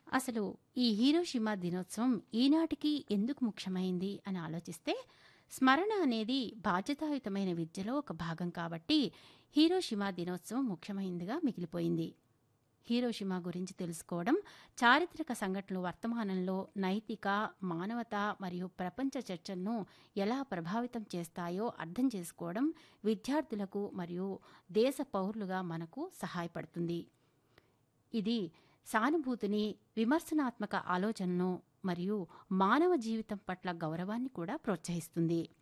అసలు ఈ హీరోషిమా దినోత్సవం ఈనాటికి ఎందుకు ముఖ్యమైంది అని ఆలోచిస్తే స్మరణ అనేది బాధ్యతాయుతమైన విద్యలో ఒక భాగం కాబట్టి హీరోషిమా దినోత్సవం ముఖ్యమైనదిగా మిగిలిపోయింది హీరోషిమా గురించి తెలుసుకోవడం చారిత్రక సంఘటనలు వర్తమానంలో నైతిక మానవత మరియు ప్రపంచ చర్చలను ఎలా ప్రభావితం చేస్తాయో అర్థం చేసుకోవడం విద్యార్థులకు మరియు దేశ పౌరులుగా మనకు సహాయపడుతుంది ఇది సానుభూతిని విమర్శనాత్మక ఆలోచనను మరియు మానవ జీవితం పట్ల గౌరవాన్ని కూడా ప్రోత్సహిస్తుంది